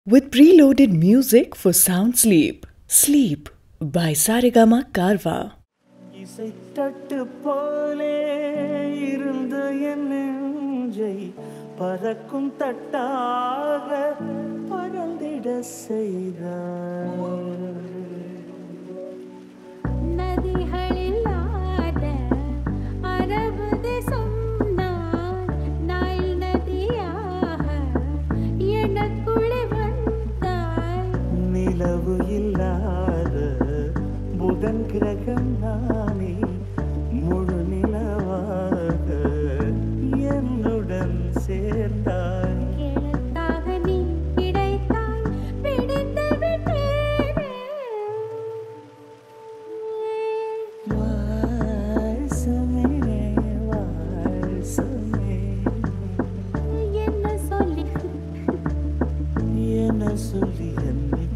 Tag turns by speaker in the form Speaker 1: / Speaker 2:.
Speaker 1: with preloaded music for sound sleep. Sleep by Sarigama Karva.
Speaker 2: இசைத்தட்டு போலே இருந்த என் நெஞ்சை பறக்கும் தட்டாக பறந்திட செய்தார்
Speaker 3: நதிகளில்லாத அரபு தேசம் நான் நைல் நதியாக எனக்குள்ளே வந்தாய்
Speaker 2: நிலவு இல்லாத புதன் கிரகம் நானே முழு நிலவாக என்னுடன் சேர்ந்தாய்
Speaker 3: எனக்காக நீ கிடைத்தாய் பிடித்து விட்டேனே
Speaker 2: வாசமே வாசமே
Speaker 3: என்ன சொல்லி
Speaker 2: என்ன சொல்லி என்னை